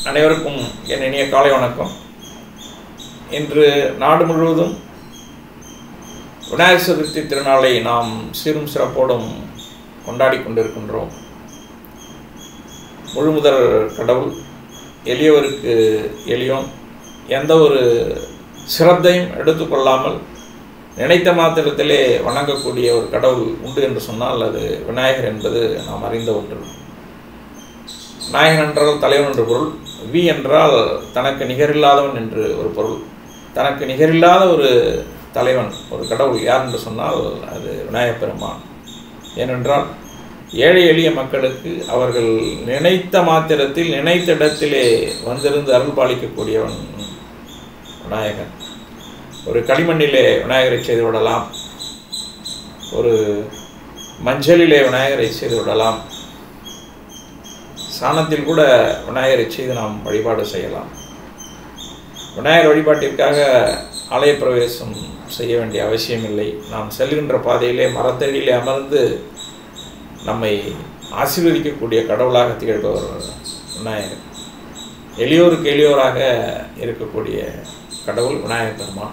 அனைவருக்கும் என் இனிய காலை வணக்கம் இன்று நாடு முழுவதும் விநாயகர் சதுர்த்தி திருநாளை நாம் சீரும் சிறப்போடும் கொண்டாடி கொண்டிருக்கின்றோம் முழுமுதல் கடவுள் எளியவருக்கு எளியோன் எந்த ஒரு சிரத்தையும் எடுத்துக்கொள்ளாமல் நினைத்த மாத்திரத்திலே வணங்கக்கூடிய ஒரு கடவுள் உண்டு என்று சொன்னால் அது விநாயகர் என்பது நாம் அறிந்த ஒன்று நாயகன் என்றால் தலைவன் என்று பொருள் வி என்றால் தனக்கு நிகரில்லாதவன் என்று ஒரு பொருள் தனக்கு நிகரில்லாத ஒரு தலைவன் ஒரு கடவுள் யார் என்று சொன்னால் அது விநாயகப் பெருமான் ஏனென்றால் ஏழை எளிய மக்களுக்கு அவர்கள் நினைத்த மாத்திரத்தில் நினைத்த இடத்திலே வந்திருந்து அருள் பாலிக்கக்கூடியவன் விநாயகன் ஒரு களிமண்ணிலே விநாயகரை செய்து விடலாம் ஒரு மஞ்சளிலே விநாயகரை செய்து விடலாம் சாணத்தில் கூட விநாயகரை செய்து நாம் வழிபாடு செய்யலாம் விநாயகர் வழிபாட்டிற்காக ஆலய பிரவேசம் செய்ய வேண்டிய அவசியமில்லை நாம் செல்கின்ற பாதையிலே மரத்தடியிலே அமர்ந்து நம்மை ஆசீர்வதிக்கக்கூடிய கடவுளாக திகழ்பவர் விநாயகர் எளியோருக்கு எளியோராக இருக்கக்கூடிய கடவுள் விநாயகர் பெருமான்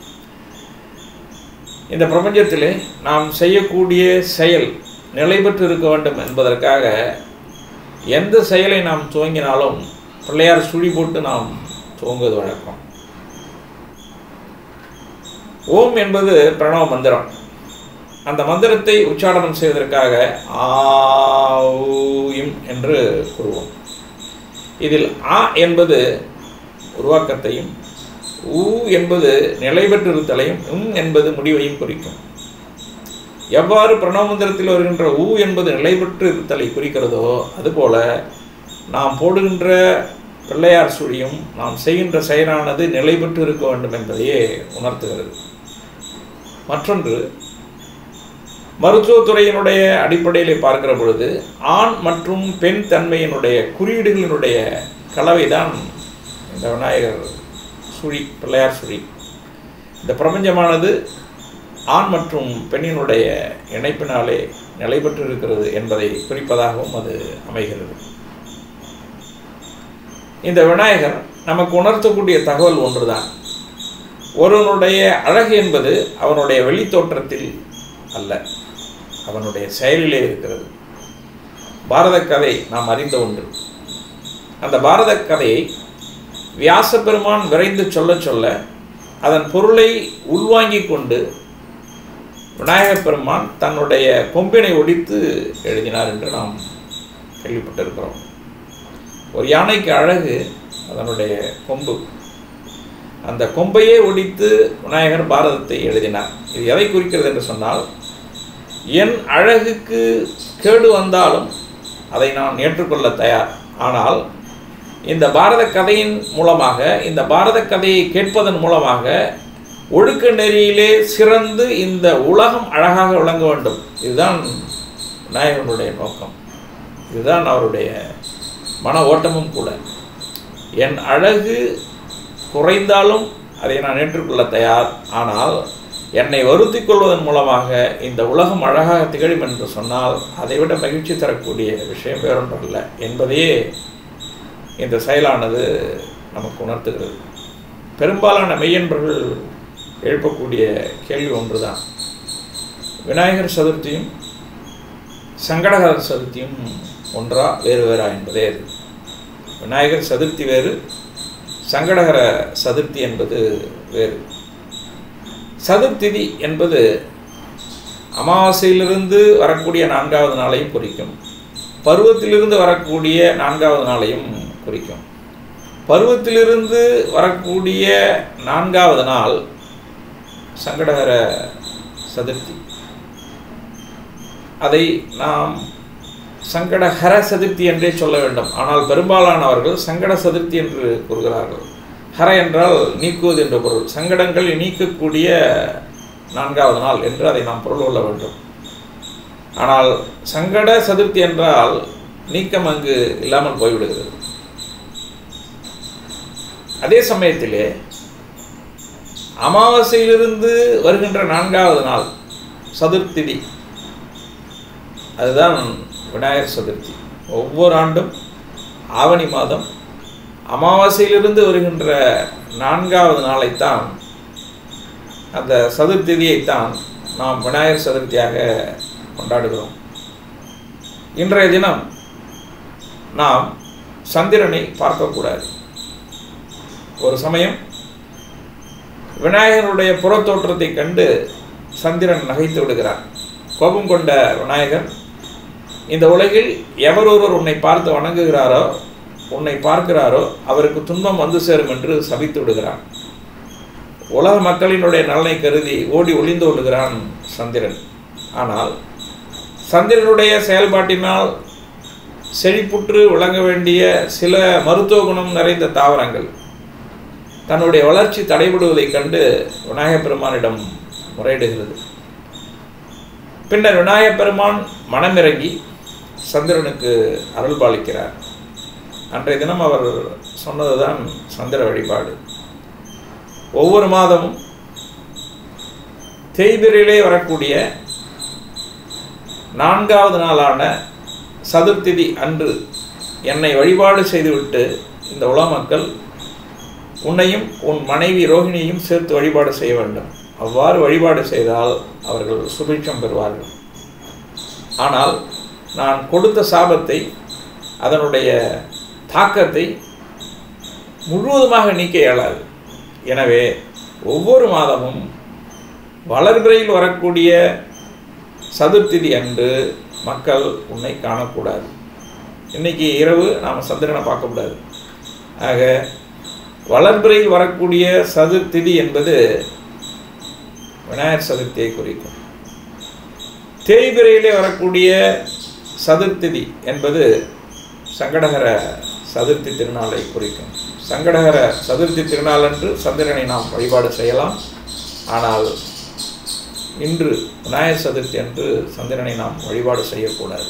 இந்த பிரபஞ்சத்திலே நாம் செய்யக்கூடிய செயல் நிலை பெற்று இருக்க வேண்டும் என்பதற்காக எந்த செயலை நாம் துவங்கினாலும் பிள்ளையார் சுழி போட்டு நாம் துவங்குவது வழக்கம் ஓம் என்பது பிரணவ மந்திரம் அந்த மந்திரத்தை உச்சாரணம் செய்வதற்காக ஆயும் என்று கூறுவோம் இதில் ஆ என்பது உருவாக்கத்தையும் ஊ என்பது நிலை பெற்றிருத்தலையும் உம் என்பது முடிவையும் குறிக்கும் எவ்வாறு பிரணவ மந்திரத்தில் வருகின்ற ஊ என்பது நிலை பெற்று இருத்தலை குறிக்கிறதோ அதுபோல நாம் போடுகின்ற பிள்ளையார் சுழியும் நாம் செய்கின்ற செயலானது நிலை பெற்று இருக்க வேண்டும் என்பதையே உணர்த்துகிறது மற்றொன்று மருத்துவத்துறையினுடைய அடிப்படையில் பார்க்கிற பொழுது ஆண் மற்றும் பெண் தன்மையினுடைய குறியீடுகளினுடைய கலவைதான் இந்த விநாயகர் சுழி பிள்ளையார் சுழி இந்த பிரபஞ்சமானது ஆண் மற்றும் பெண்ணினுடைய இணைப்பினாலே நிலை பெற்று இருக்கிறது என்பதை குறிப்பதாகவும் அது அமைகிறது இந்த விநாயகர் நமக்கு உணர்த்தக்கூடிய தகவல் ஒன்றுதான் ஒருவனுடைய அழகு என்பது அவனுடைய வெளித்தோற்றத்தில் அல்ல அவனுடைய செயலிலே இருக்கிறது பாரத கதை நாம் அறிந்த ஒன்று அந்த பாரத கதையை வியாச பெருமான் விரைந்து சொல்ல சொல்ல அதன் பொருளை உள்வாங்கிக் கொண்டு விநாயகப் பெருமான் தன்னுடைய கொம்பினை ஒடித்து எழுதினார் என்று நாம் கேள்விப்பட்டிருக்கிறோம் ஒரு யானைக்கு அழகு அதனுடைய கொம்பு அந்த கொம்பையே ஒடித்து விநாயகர் பாரதத்தை எழுதினார் இது எதை குறிக்கிறது என்று சொன்னால் என் அழகுக்கு கேடு வந்தாலும் அதை நான் ஏற்றுக்கொள்ள தயார் ஆனால் இந்த பாரத கதையின் மூலமாக இந்த பாரத கதையை கேட்பதன் மூலமாக ஒழுக்க நெறியிலே சிறந்து இந்த உலகம் அழகாக விளங்க வேண்டும் இதுதான் விநாயகனுடைய நோக்கம் இதுதான் அவருடைய மன ஓட்டமும் கூட என் அழகு குறைந்தாலும் அதை நான் ஏற்றுக்கொள்ள தயார் ஆனால் என்னை வருத்தி கொள்வதன் மூலமாக இந்த உலகம் அழகாக திகழும் என்று சொன்னால் அதைவிட மகிழ்ச்சி தரக்கூடிய விஷயம் வேறொன்றல்ல என்பதையே இந்த செயலானது நமக்கு உணர்த்துகிறது பெரும்பாலான மெய்யன்பர்கள் எழுப்பக்கூடிய கேள்வி ஒன்றுதான் விநாயகர் சதுர்த்தியும் சங்கடகர சதுர்த்தியும் ஒன்றா வேறு வேறா என்பதே அது விநாயகர் சதுர்த்தி வேறு சங்கடகர சதுர்த்தி என்பது வேறு சதுர்த்திதி என்பது அமாவாசையிலிருந்து வரக்கூடிய நான்காவது நாளையும் குறிக்கும் பருவத்திலிருந்து வரக்கூடிய நான்காவது நாளையும் குறிக்கும் பருவத்திலிருந்து வரக்கூடிய நான்காவது நாள் சங்கடகர சதுர்த்தி அதை நாம் சங்கடஹர சதுர்த்தி என்றே சொல்ல வேண்டும் ஆனால் பெரும்பாலானவர்கள் சங்கட சதுர்த்தி என்று கூறுகிறார்கள் ஹர என்றால் நீக்குவது என்ற பொருள் சங்கடங்களை நீக்கக்கூடிய நான்காவது நாள் என்று அதை நாம் பொருள் கொள்ள வேண்டும் ஆனால் சங்கட சதுர்த்தி என்றால் நீக்கம் அங்கு இல்லாமல் போய்விடுகிறது அதே சமயத்திலே அமாவாசையிலிருந்து வருகின்ற நான்காவது நாள் சதுர்த்திதி அதுதான் விநாயகர் சதுர்த்தி ஒவ்வொரு ஆண்டும் ஆவணி மாதம் அமாவாசையிலிருந்து வருகின்ற நான்காவது நாளைத்தான் அந்த சதுர்த்திதியைத்தான் நாம் விநாயகர் சதுர்த்தியாக கொண்டாடுகிறோம் இன்றைய தினம் நாம் சந்திரனை பார்க்கக்கூடாது ஒரு சமயம் விநாயகருடைய புறத்தோற்றத்தை கண்டு சந்திரன் நகைத்து விடுகிறார் கோபம் கொண்ட விநாயகர் இந்த உலகில் எவர் ஒருவர் உன்னை பார்த்து வணங்குகிறாரோ உன்னை பார்க்கிறாரோ அவருக்கு துன்பம் வந்து சேரும் என்று சபித்து விடுகிறான் உலக மக்களினுடைய நலனை கருதி ஓடி ஒளிந்து கொள்ளுகிறான் சந்திரன் ஆனால் சந்திரனுடைய செயல்பாட்டினால் செழிப்புற்று விளங்க வேண்டிய சில மருத்துவ குணம் நிறைந்த தாவரங்கள் தன்னுடைய வளர்ச்சி தடைபடுவதைக் கண்டு விநாயகப் பெருமானிடம் முறையிடுகிறது பின்னர் விநாயகப் பெருமான் மனமிறங்கி சந்திரனுக்கு அருள் பாலிக்கிறார் அன்றைய தினம் அவர் சொன்னதுதான் சந்திர வழிபாடு ஒவ்வொரு மாதமும் தேய்பிரையிலே வரக்கூடிய நான்காவது நாளான சதுர்த்திதி அன்று என்னை வழிபாடு செய்துவிட்டு இந்த உலக மக்கள் உன்னையும் உன் மனைவி ரோஹிணியையும் சேர்த்து வழிபாடு செய்ய வேண்டும் அவ்வாறு வழிபாடு செய்தால் அவர்கள் சுபிட்சம் பெறுவார்கள் ஆனால் நான் கொடுத்த சாபத்தை அதனுடைய தாக்கத்தை முழுவதுமாக நீக்க இயலாது எனவே ஒவ்வொரு மாதமும் வளர்பிறையில் வரக்கூடிய சதுர்த்திதி அன்று மக்கள் உன்னை காணக்கூடாது இன்னைக்கு இரவு நாம் சந்திரனை பார்க்கக்கூடாது ஆக வளர்பிறையில் வரக்கூடிய சதுர்த்திதி என்பது விநாயகர் சதுர்த்தியை குறிக்கும் தேய்பிரையிலே வரக்கூடிய சதுர்த்திதி என்பது சங்கடகர சதுர்த்தி திருநாளை குறிக்கும் சங்கடகர சதுர்த்தி திருநாளன்று சந்திரனை நாம் வழிபாடு செய்யலாம் ஆனால் இன்று விநாயகர் சதுர்த்தி அன்று சந்திரனை நாம் வழிபாடு செய்யக்கூடாது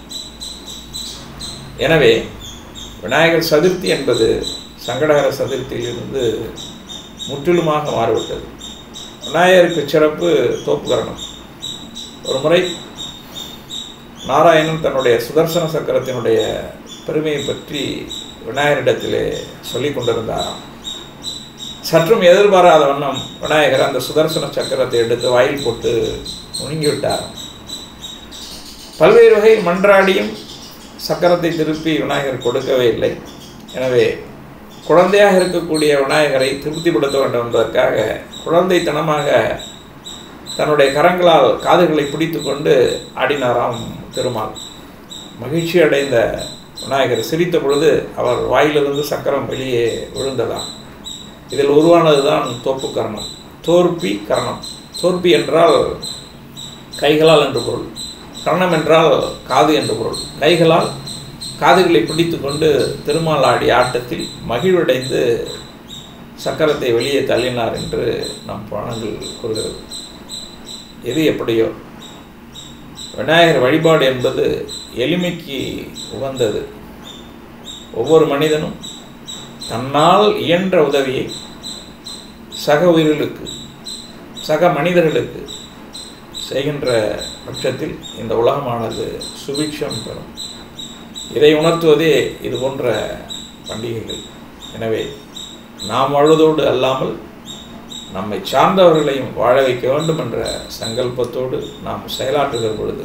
எனவே விநாயகர் சதுர்த்தி என்பது சங்கடகர சதுர்த்தியிலிருந்து முற்றிலுமாக மாறுவிட்டது விநாயகருக்கு சிறப்பு தோப்புகரணம் ஒரு முறை நாராயணன் தன்னுடைய சுதர்சன சக்கரத்தினுடைய பெருமையை பற்றி விநாயகரிடத்திலே சொல்லிக் கொண்டிருந்தாராம் சற்றும் எதிர்பாராத வண்ணம் விநாயகர் அந்த சுதர்சன சக்கரத்தை எடுத்து வாயில் போட்டு முழுங்கிவிட்டார் பல்வேறு வகையில் மன்றாடியும் சக்கரத்தை திருப்பி விநாயகர் கொடுக்கவே இல்லை எனவே குழந்தையாக இருக்கக்கூடிய விநாயகரை திருப்திப்படுத்த வேண்டும் என்பதற்காக குழந்தைத்தனமாக தன்னுடைய கரங்களால் காதுகளை பிடித்து கொண்டு ஆடினாராம் திருமால் மகிழ்ச்சி அடைந்த விநாயகர் சிரித்த பொழுது அவர் வாயிலிருந்து சக்கரம் வெளியே விழுந்ததாம் இதில் உருவானது தான் தோப்பு கரணம் தோற்பி கரணம் தோற்பி என்றால் கைகளால் என்று பொருள் கரணம் என்றால் காது என்று பொருள் கைகளால் காதுகளை பிடித்து கொண்டு திருமால் ஆடிய ஆட்டத்தில் மகிழ்வடைந்து சக்கரத்தை வெளியே தள்ளினார் என்று நம் புராணங்கள் கூறுகிறது எது எப்படியோ விநாயகர் வழிபாடு என்பது எளிமைக்கு உகந்தது ஒவ்வொரு மனிதனும் தன்னால் இயன்ற உதவியை சக உயிர்களுக்கு சக மனிதர்களுக்கு செய்கின்ற பட்சத்தில் இந்த உலகமானது சுபிட்சம் பெறும் இதை உணர்த்துவதே இது போன்ற பண்டிகைகள் எனவே நாம் வாழ்வதோடு அல்லாமல் நம்மை சார்ந்தவர்களையும் வாழ வைக்க வேண்டும் என்ற சங்கல்பத்தோடு நாம் செயலாற்றுகிற பொழுது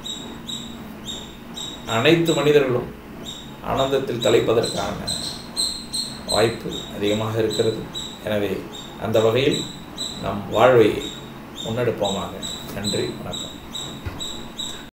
அனைத்து மனிதர்களும் ஆனந்தத்தில் தலைப்பதற்கான வாய்ப்பு அதிகமாக இருக்கிறது எனவே அந்த வகையில் நம் வாழ்வை முன்னெடுப்போமாக நன்றி வணக்கம்